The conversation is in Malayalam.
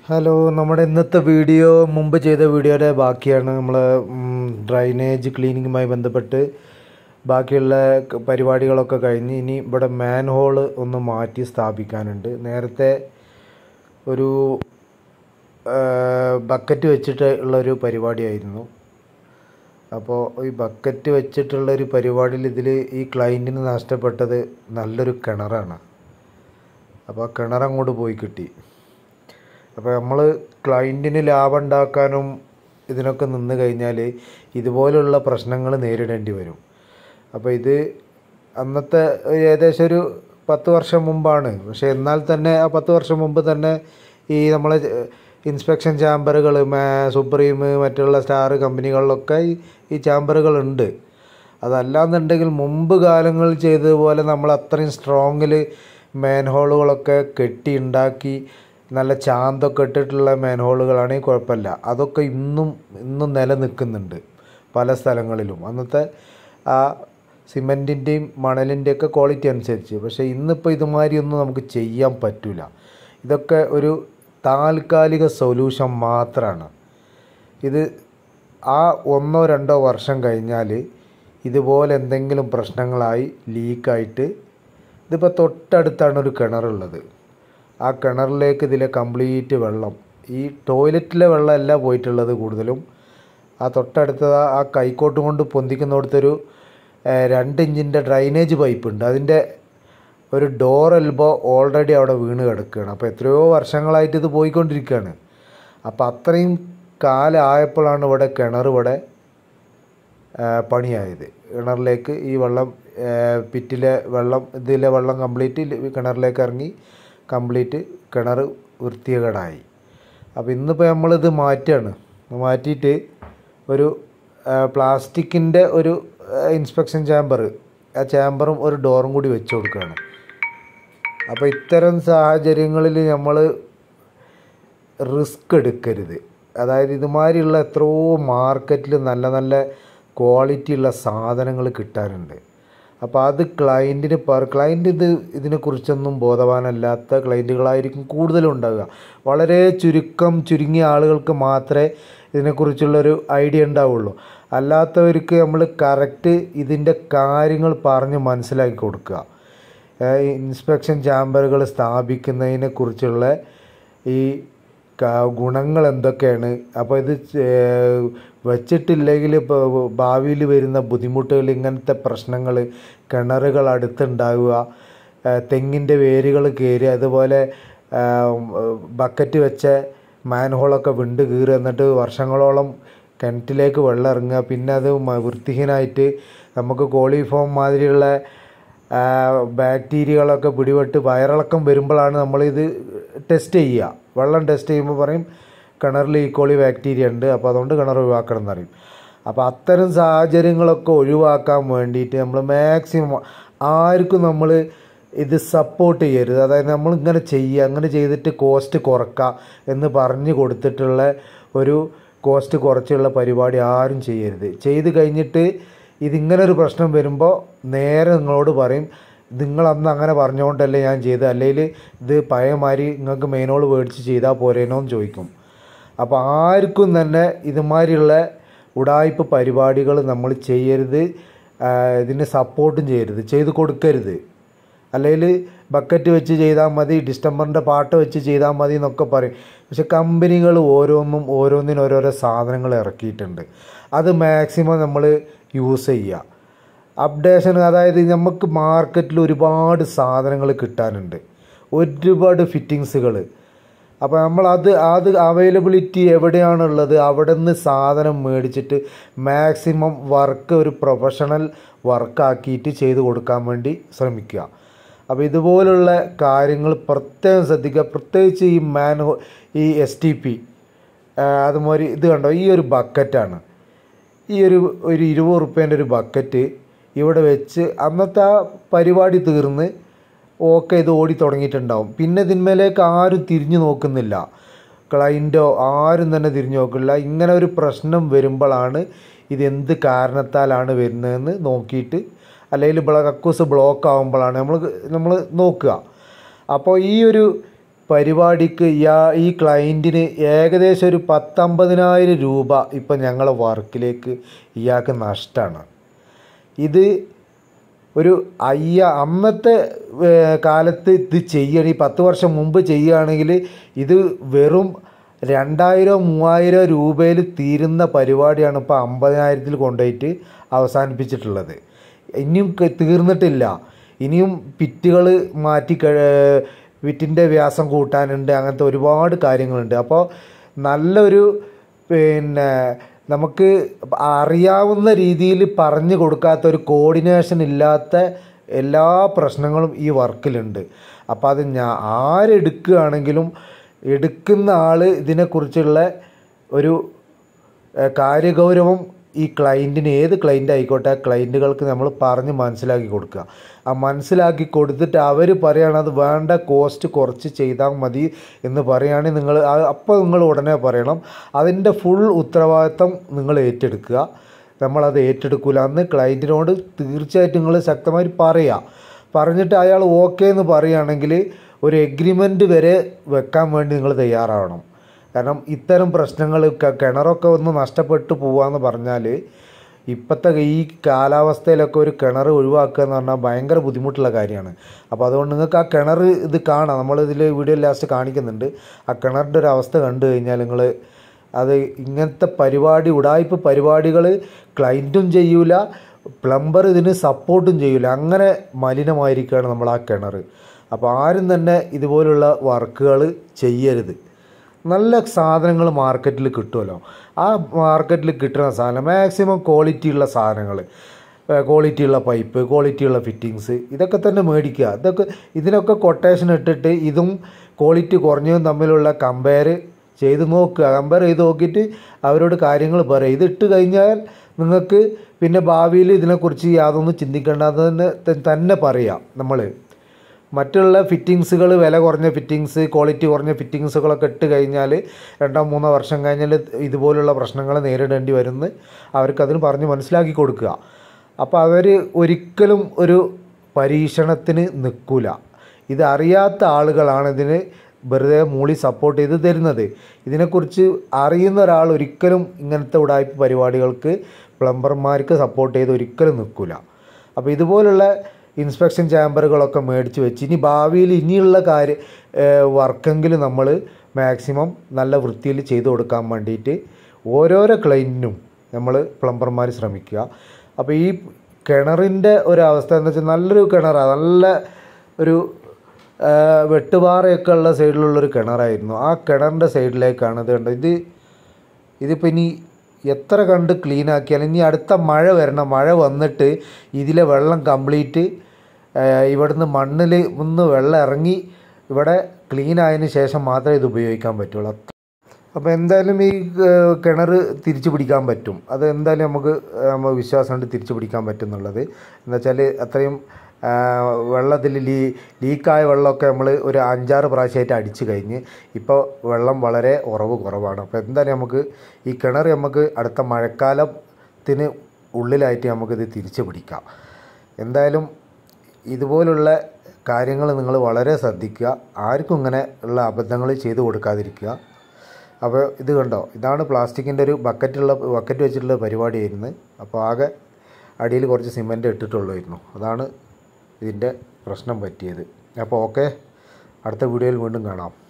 ഹലോ നമ്മുടെ ഇന്നത്തെ വീഡിയോ മുമ്പ് ചെയ്ത വീഡിയോയുടെ ബാക്കിയാണ് നമ്മൾ ഡ്രൈനേജ് ക്ലീനിങ്ങുമായി ബന്ധപ്പെട്ട് ബാക്കിയുള്ള ക- പരിപാടികളൊക്കെ കഴിഞ്ഞ് ഇനി ഇവിടെ മാൻ ഹോള് ഒന്ന് മാറ്റി സ്ഥാപിക്കാനുണ്ട് നേരത്തെ ഒരു ബക്കറ്റ് വെച്ചിട്ട് ഉള്ളൊരു പരിപാടിയായിരുന്നു അപ്പോൾ ഈ ബക്കറ്റ് വെച്ചിട്ടുള്ള ഒരു പരിപാടിയിൽ ഇതിൽ ഈ ക്ലയൻറ്റിന് നഷ്ടപ്പെട്ടത് നല്ലൊരു കിണറാണ് അപ്പോൾ ആ കിണർ അങ്ങോട്ട് പോയി കിട്ടി അപ്പോൾ നമ്മൾ ക്ലയൻറ്റിന് ലാഭം ഉണ്ടാക്കാനും ഇതിനൊക്കെ നിന്ന് കഴിഞ്ഞാൽ ഇതുപോലുള്ള പ്രശ്നങ്ങൾ നേരിടേണ്ടി വരും അപ്പോൾ ഇത് അന്നത്തെ ഒരു ഏകദേശം ഒരു പത്ത് വർഷം മുമ്പാണ് പക്ഷേ എന്നാൽ തന്നെ ആ പത്ത് വർഷം മുമ്പ് തന്നെ ഈ നമ്മളെ ഇൻസ്പെക്ഷൻ ചാമ്പറുകൾ സുപ്രീം മറ്റുള്ള സ്റ്റാർ കമ്പനികളിലൊക്കെ ഈ ഈ ചാമ്പറുകളുണ്ട് അതല്ലാന്നുണ്ടെങ്കിൽ മുമ്പ് കാലങ്ങളിൽ ചെയ്തതുപോലെ നമ്മൾ അത്രയും സ്ട്രോങ്ങിൽ മാൻഹോളുകളൊക്കെ കെട്ടി ഉണ്ടാക്കി നല്ല ചാന്തൊക്കെ ഇട്ടിട്ടുള്ള മാൻഹോളുകളാണെങ്കിൽ കുഴപ്പമില്ല അതൊക്കെ ഇന്നും ഇന്നും നിലനിൽക്കുന്നുണ്ട് പല സ്ഥലങ്ങളിലും അന്നത്തെ ആ സിമെൻറ്റിൻ്റെയും മണലിൻ്റെയൊക്കെ ക്വാളിറ്റി അനുസരിച്ച് പക്ഷേ ഇന്നിപ്പോൾ ഇതുമാതിരിയൊന്നും നമുക്ക് ചെയ്യാൻ പറ്റില്ല ഇതൊക്കെ ഒരു താൽക്കാലിക സൊല്യൂഷൻ മാത്രമാണ് ഇത് ആ ഒന്നോ രണ്ടോ വർഷം കഴിഞ്ഞാൽ ഇതുപോലെ എന്തെങ്കിലും പ്രശ്നങ്ങളായി ലീക്കായിട്ട് ഇതിപ്പോൾ തൊട്ടടുത്താണ് ഒരു കിണറുള്ളത് ആ കിണറിലേക്ക് ഇതിലെ കംപ്ലീറ്റ് വെള്ളം ഈ ടോയ്ലറ്റിലെ വെള്ളമല്ല പോയിട്ടുള്ളത് കൂടുതലും ആ തൊട്ടടുത്ത ആ കൈക്കോട്ട് കൊണ്ട് പൊന്തിക്കുന്നിടത്തൊരു ഏഹ്, രണ്ട് ഇഞ്ചിൻ്റെ ഡ്രൈനേജ് പൈപ്പ് ഉണ്ട് അതിൻ്റെ ഒരു ഡോർ എൽബോ ഓൾറെഡി അവിടെ വീണ് കിടക്കുകയാണ് അപ്പോൾ എത്രയോ വർഷങ്ങളായിട്ട് ഇത് പോയിക്കൊണ്ടിരിക്കുകയാണ് അപ്പോൾ അത്രയും കാലം ആയപ്പോഴാണ് ഇവിടെ കിണർ ഇവിടെ ആ, പണിയായത് കിണറിലേക്ക് ഈ വെള്ളം ആ, പിറ്റിലെ വെള്ളം ഇതിലെ വെള്ളം കംപ്ലീറ്റ് കിണറിലേക്ക് ഇറങ്ങി കംപ്ലീറ്റ് കിണർ വൃത്തികേടായി അപ്പോൾ ഇന്നിപ്പോൾ നമ്മളിത് മാറ്റുകയാണ് മാറ്റിയിട്ട് ഒരു പ്ലാസ്റ്റിക്കിൻ്റെ ഒരു ഇൻസ്പെക്ഷൻ ചാമ്പർ ആ ചാമ്പറും ഒരു ഡോറും കൂടി വെച്ച് കൊടുക്കുകയാണ് അപ്പോൾ ഇത്തരം സാഹചര്യങ്ങളിൽ നമ്മൾ റിസ്ക് എടുക്കരുത് അതായത് ഇതുമാതിരിയുള്ള എത്രയോ മാർക്കറ്റിൽ നല്ല നല്ല ക്വാളിറ്റി ഉള്ള സാധനങ്ങൾ കിട്ടാനുണ്ട് അപ്പോൾ അത് ക്ലയൻറ്റിന് പെർ ക്ലയൻറ്റ് ഇത് ഇതിനെക്കുറിച്ചൊന്നും ബോധവാനല്ലാത്ത ക്ലയൻറ്റുകളായിരിക്കും കൂടുതലും ഉണ്ടാവുക വളരെ ചുരുക്കം ചുരുങ്ങിയ ആളുകൾക്ക് മാത്രമേ ഇതിനെക്കുറിച്ചുള്ളൊരു ഐഡിയ ഉണ്ടാവുള്ളൂ അല്ലാത്തവർക്ക് നമ്മൾ കറക്റ്റ് ഇതിൻ്റെ കാര്യങ്ങൾ പറഞ്ഞ് മനസ്സിലാക്കി കൊടുക്കുക ഏഹ് ഇൻസ്പെക്ഷൻ ചാമ്പറുകൾ സ്ഥാപിക്കുന്നതിനെ കുറിച്ചുള്ള ഈ ക- ഗുണങ്ങൾ എന്തൊക്കെയാണ് അപ്പോൾ ഇത് ചെ- വെച്ചിട്ടില്ലെങ്കിൽ ഇപ്പോൾ ഭാവിയിൽ വരുന്ന ബുദ്ധിമുട്ടുകൾ ഇങ്ങനത്തെ പ്രശ്നങ്ങൾ കിണറുകൾ അടുത്തുണ്ടാവുക ഏഹ് തെങ്ങിൻ്റെ വേരുകൾ കയറി അതുപോലെ ബക്കറ്റ് വെച്ച മാൻഹോളൊക്കെ വിണ്ട് കീറുക എന്നിട്ട് വർഷങ്ങളോളം കിണറ്റിലേക്ക് വെള്ളം ഇറങ്ങുക പിന്നെ അത് മ- വൃത്തിഹീനായിട്ട് നമുക്ക് കോളിഫോം മാതിരിയുള്ള ആ, ബാക്ടീരിയകളൊക്കെ പിടിപെട്ട് വയറിളക്കം വരുമ്പോഴാണ് നമ്മളിത് ടെസ്റ്റ് ചെയ്യുക വെള്ളം ടെസ്റ്റ് ചെയ്യുമ്പോൾ പറയും കിണറിൽ ഈക്കോളി ബാക്ടീരിയ ഉണ്ട് അപ്പോൾ അതുകൊണ്ട് കിണർ ഒഴിവാക്കണം എന്നറിയും അപ്പോൾ അത്തരം സാഹചര്യങ്ങളൊക്കെ ഒഴിവാക്കാൻ വേണ്ടിയിട്ട് നമ്മൾ മാക്സിമം ആർക്കും നമ്മൾ ഇത് സപ്പോർട്ട് ചെയ്യരുത് അതായത് നമ്മൾ ഇങ്ങനെ ചെയ്യുക അങ്ങനെ ചെയ്തിട്ട് കോസ്റ്റ് കുറക്കുക എന്ന് പറഞ്ഞു കൊടുത്തിട്ടുള്ള ഒരു കോസ്റ്റ് കുറച്ചുള്ള പരിപാടി ആരും ചെയ്യരുത് ചെയ്ത് കഴിഞ്ഞിട്ട് ഇതിങ്ങനെ ഒരു പ്രശ്നം വരുമ്പോൾ നേരെ നിങ്ങളോട് പറയും നിങ്ങൾ അന്ന് അങ്ങനെ പറഞ്ഞുകൊണ്ടല്ലേ ഞാൻ ചെയ്തത് അല്ലെങ്കിൽ ഇത് പഴയമാതിരി നിങ്ങൾക്ക് മെയിനോൾ മേടിച്ച് ചെയ്താൽ പോരേനോ എന്ന് ചോദിക്കും അപ്പോൾ ആർക്കും തന്നെ ഇതുമാതിരിയുള്ള ഉടായ്പ പരിപാടികൾ നമ്മൾ ചെയ്യരുത് ആ, ഇതിന് സപ്പോർട്ടും ചെയ്യരുത് ചെയ്ത് കൊടുക്കരുത് അല്ലെങ്കിൽ ബക്കറ്റ് വെച്ച് ചെയ്താൽ മതി ഡിസ്റ്റംബറിൻ്റെ പാട്ട് വെച്ച് ചെയ്താൽ മതി എന്നൊക്കെ പറയും പക്ഷെ കമ്പനികൾ ഓരോന്നും ഓരോന്നിനും ഓരോരോ സാധനങ്ങൾ ഇറക്കിയിട്ടുണ്ട് അത് മാക്സിമം നമ്മൾ യൂസ് ചെയ്യുക അപ്ഡേഷൻ അതായത് നമുക്ക് മാർക്കറ്റിൽ ഒരുപാട് സാധനങ്ങൾ കിട്ടാനുണ്ട് ഒരുപാട് ഫിറ്റിങ്സുകൾ അപ്പോൾ നമ്മൾ അത് അത് അവൈലബിലിറ്റി എവിടെയാണുള്ളത് അവിടെ നിന്ന് സാധനം മേടിച്ചിട്ട് മാക്സിമം വർക്ക് ഒരു പ്രൊഫഷണൽ വർക്കാക്കിയിട്ട് ചെയ്ത് കൊടുക്കാൻ വേണ്ടി ശ്രമിക്കുക അപ്പോൾ ഇതുപോലുള്ള കാര്യങ്ങൾ പ്രത്യേകം ശ്രദ്ധിക്കുക പ്രത്യേകിച്ച് ഈ മാൻ ഈ എസ് ടി പി അതുമാതിരി ഇത് കണ്ടോ ഈ ഒരു ബക്കറ്റാണ് ഈ ഒരു ഒരു ഇരുപത് റുപ്യേൻ്റെ ഒരു ബക്കറ്റ് ഇവിടെ വെച്ച് അന്നത്തെ ആ പരിപാടി തീർന്ന് ഓക്കെ ഇത് ഓടി തുടങ്ങിയിട്ടുണ്ടാവും പിന്നെ ഇതിന്മേലേക്ക് ആരും തിരിഞ്ഞു നോക്കുന്നില്ല ക്ലൈൻറ്റോ ആരും തന്നെ തിരിഞ്ഞു നോക്കില്ല ഇങ്ങനെ ഒരു പ്രശ്നം വരുമ്പോഴാണ് ഇത് എന്ത് കാരണത്താലാണ് വരുന്നതെന്ന് നോക്കിയിട്ട് അല്ലെങ്കിൽ ബ്ലോ കക്കൂസ് ബ്ലോക്ക് ആകുമ്പോഴാണ് നമ്മൾ നമ്മൾ നോക്കുക അപ്പോൾ ഈ ഒരു പരിപാടിക്ക് ഇയാ ഈ ക്ലയൻറ്റിന് ഏകദേശം ഒരു പത്തമ്പതിനായിരം രൂപ ഇപ്പം ഞങ്ങളെ വർക്കിലേക്ക് ഇയാൾക്ക് നഷ്ടമാണ് ഇത് ഒരു അയ്യ അന്നത്തെ ഏർ, കാലത്ത് ഇത് ചെയ്യണം ഈ പത്ത് വർഷം മുമ്പ് ചെയ്യുകയാണെങ്കിൽ ഇത് വെറും രണ്ടായിരം മൂവായിരം രൂപയിൽ തീരുന്ന പരിപാടിയാണ് ഇപ്പോൾ അമ്പതിനായിരത്തിൽ കൊണ്ടുപോയിട്ട് അവസാനിപ്പിച്ചിട്ടുള്ളത് ഇനിയും ക- തീർന്നിട്ടില്ല ഇനിയും പിറ്റുകൾ മാറ്റി കഴി- പിറ്റിൻ്റെ വ്യാസം കൂട്ടാനുണ്ട് അങ്ങനത്തെ ഒരുപാട് കാര്യങ്ങളുണ്ട് അപ്പോൾ നല്ലൊരു പിന്നെ നമുക്ക് അറിയാവുന്ന രീതിയിൽ പറഞ്ഞു കൊടുക്കാത്ത ഒരു കോർഡിനേഷൻ ഇല്ലാത്ത എല്ലാ പ്രശ്നങ്ങളും ഈ വർക്കിലുണ്ട് അപ്പോൾ അത് ഞാൻ ആരെടുക്കുകയാണെങ്കിലും എടുക്കുന്ന ആൾ ഇതിനെക്കുറിച്ചുള്ള ഒരു ഏഹ്, കാര്യഗൗരവം ഈ ക്ലയൻറ്റിന് ഏത് ക്ലയൻ്റ് ആയിക്കോട്ടെ ക്ലയൻറ്റുകൾക്ക് നമ്മൾ പറഞ്ഞ് മനസ്സിലാക്കി കൊടുക്കുക ആ മനസ്സിലാക്കി കൊടുത്തിട്ട് അവർ പറയുകയാണ് അത് വേണ്ട കോസ്റ്റ് കുറച്ച് ചെയ്താൽ മതി എന്ന് പറയുകയാണെങ്കിൽ നിങ്ങൾ അപ്പോൾ നിങ്ങൾ ഉടനെ പറയണം അതിൻ്റെ ഫുൾ ഉത്തരവാദിത്തം നിങ്ങൾ ഏറ്റെടുക്കുക നമ്മളത് ഏറ്റെടുക്കില്ല അന്ന് ക്ലയൻറ്റിനോട് തീർച്ചയായിട്ടും നിങ്ങൾ ശക്തമായി പറയുക പറഞ്ഞിട്ട് അയാൾ ഓക്കെ എന്ന് പറയുകയാണെങ്കിൽ ഒരു എഗ്രിമെൻ്റ് വരെ വെക്കാൻ വേണ്ടി നിങ്ങൾ തയ്യാറാവണം കാരണം ഇത്തരം പ്രശ്നങ്ങൾ ക- കിണറൊക്കെ ഒന്ന് നഷ്ടപ്പെട്ടു പോവാന്ന് പറഞ്ഞാൽ ഇപ്പോഴത്തെ ഈ കാലാവസ്ഥയിലൊക്കെ ഒരു കിണർ ഒഴിവാക്കുക എന്ന് പറഞ്ഞാൽ ഭയങ്കര ബുദ്ധിമുട്ടുള്ള കാര്യമാണ് അപ്പോൾ അതുകൊണ്ട് നിങ്ങൾക്ക് ആ കിണർ ഇത് കാണാം നമ്മൾ ഇതിൽ വീഡിയോ ലാസ്റ്റ് കാണിക്കുന്നുണ്ട് ആ കിണറിൻ്റെ ഒരു അവസ്ഥ കണ്ടു കഴിഞ്ഞാൽ നിങ്ങൾ അത് ഇങ്ങനത്തെ പരിപാടി ഉടായ്പ പരിപാടികൾ ക്ലയൻറ്റും ചെയ്യൂല പ്ലംബർ ഇതിന് സപ്പോർട്ടും ചെയ്യൂല അങ്ങനെ മലിനമായിരിക്കുകയാണ് നമ്മൾ ആ കിണർ അപ്പോൾ ആരും തന്നെ ഇതുപോലുള്ള വർക്കുകൾ ചെയ്യരുത് നല്ല സാധനങ്ങൾ മാർക്കറ്റിൽ കിട്ടുമല്ലോ ആ മാർക്കറ്റിൽ കിട്ടുന്ന സാധനം മാക്സിമം ക്വാളിറ്റി ഉള്ള സാധനങ്ങൾ ക്വാളിറ്റി ഉള്ള പൈപ്പ് ക്വാളിറ്റി ഉള്ള ഫിറ്റിങ്സ് ഇതൊക്കെ തന്നെ മേടിക്കുക ഇതൊക്കെ ഇതിനൊക്കെ കൊട്ടേഷൻ ഇട്ടിട്ട് ഇതും ക്വാളിറ്റി കുറഞ്ഞതും തമ്മിലുള്ള കമ്പയർ ചെയ്ത് നോക്കുക കമ്പയർ ചെയ്ത് നോക്കിയിട്ട് അവരോട് കാര്യങ്ങൾ പറയുക ഇത് ഇട്ട് കഴിഞ്ഞാൽ നിങ്ങൾക്ക് പിന്നെ ഭാവിയിൽ ഇതിനെക്കുറിച്ച് യാതൊന്നും ചിന്തിക്കേണ്ടതെന്ന് തന്നെ പറയാം നമ്മൾ മറ്റുള്ള ഫിറ്റിങ്സുകൾ വില കുറഞ്ഞ ഫിറ്റിങ്സ് ക്വാളിറ്റി കുറഞ്ഞ ഫിറ്റിങ്സുകളൊക്കെ ഇട്ട് കഴിഞ്ഞാൽ രണ്ടോ മൂന്നോ വർഷം കഴിഞ്ഞാൽ ഇതുപോലുള്ള പ്രശ്നങ്ങൾ നേരിടേണ്ടി വരുമെന്ന് അവർക്കതിന് പറഞ്ഞ് മനസ്സിലാക്കി കൊടുക്കുക അപ്പോൾ അവർ ഒരിക്കലും ഒരു പരീക്ഷണത്തിന് നിൽക്കില്ല ഇത് അറിയാത്ത ആളുകളാണ് ഇതിന് വെറുതെ മൂളി സപ്പോർട്ട് ചെയ്ത് തരുന്നത് ഇതിനെക്കുറിച്ച് അറിയുന്ന ഒരാൾ ഒരിക്കലും ഇങ്ങനത്തെ ഉടായ്പ പരിപാടികൾക്ക് പ്ലംബർമാർക്ക് സപ്പോർട്ട് ചെയ്ത് ഒരിക്കലും നിൽക്കില്ല അപ്പോൾ ഇതുപോലുള്ള ഇൻസ്പെക്ഷൻ ചാമ്പറുകളൊക്കെ മേടിച്ച് വെച്ച് ഇനി ഭാവിയിൽ ഇനിയുള്ള കാര്യ വർക്കെങ്കിലും നമ്മൾ മാക്സിമം നല്ല വൃത്തിയിൽ ചെയ്തു കൊടുക്കാൻ വേണ്ടിയിട്ട് ഓരോരോ ക്ലൈൻറ്റിനും നമ്മൾ പ്ലംബർമാർ ശ്രമിക്കുക അപ്പോൾ ഈ കിണറിൻ്റെ ഒരു അവസ്ഥ എന്ന് വെച്ചാൽ നല്ലൊരു കിണറാണ് നല്ല ഒരു ആ, വെട്ടുപാറയൊക്കെ ഉള്ള സൈഡിലുള്ളൊരു കിണറായിരുന്നു ആ കിണറിൻ്റെ സൈഡിലേക്കാണ് ഇത് കണ്ടത് ഇത് ഇതിപ്പോൾ ഇനി എത്ര കണ്ട് ക്ലീൻ ആക്കിയാലും ഇനി അടുത്ത മഴ വരണം മഴ വന്നിട്ട് ഇതിലെ വെള്ളം കംപ്ലീറ്റ് ഇവിടുന്ന് മണ്ണിൽ ഒന്ന് വെള്ളം ഇറങ്ങി ഇവിടെ ക്ലീൻ ആയതിനു ശേഷം മാത്രമേ ഇത് ഉപയോഗിക്കാൻ പറ്റുള്ളൂ അപ്പോൾ എന്തായാലും ഈ ഏഹ്, കിണർ തിരിച്ചു പിടിക്കാൻ പറ്റും അത് എന്തായാലും നമുക്ക് നമ്മൾ വിശ്വാസമുണ്ട് തിരിച്ചു പിടിക്കാൻ പറ്റും എന്നുള്ളത് എന്ന് വെച്ചാൽ അത്രയും വെള്ളത്തിൽ ലീ ലീക്കായ വെള്ളമൊക്കെ നമ്മൾ ഒരു അഞ്ചാറ് പ്രാവശ്യമായിട്ട് അടിച്ചു കഴിഞ്ഞ് ഇപ്പോൾ വെള്ളം വളരെ ഉറവ് കുറവാണ് അപ്പോൾ എന്തായാലും നമുക്ക് ഈ കിണർ നമുക്ക് അടുത്ത മഴക്കാലത്തിന് ഉള്ളിലായിട്ട് നമുക്കിത് തിരിച്ചു പിടിക്കാം എന്തായാലും ഇതുപോലുള്ള കാര്യങ്ങൾ നിങ്ങൾ വളരെ ശ്രദ്ധിക്കുക ആർക്കും ഇങ്ങനെ ഉള്ള അബദ്ധങ്ങൾ ചെയ്തു കൊടുക്കാതിരിക്കുക അപ്പോൾ ഇത് കണ്ടോ ഇതാണ് പ്ലാസ്റ്റിക്കിൻ്റെ ഒരു ബക്കറ്റുള്ള ബക്കറ്റ് വെച്ചിട്ടുള്ള പരിപാടിയായിരുന്നു അപ്പോൾ ആകെ അടിയിൽ കുറച്ച് സിമൻറ്റ് ഇട്ടിട്ടുള്ളായിരുന്നു അതാണ് ഇതിൻ്റെ പ്രശ്നം പറ്റിയത് അപ്പോൾ ഓക്കെ അടുത്ത വീഡിയോയിൽ വീണ്ടും കാണാം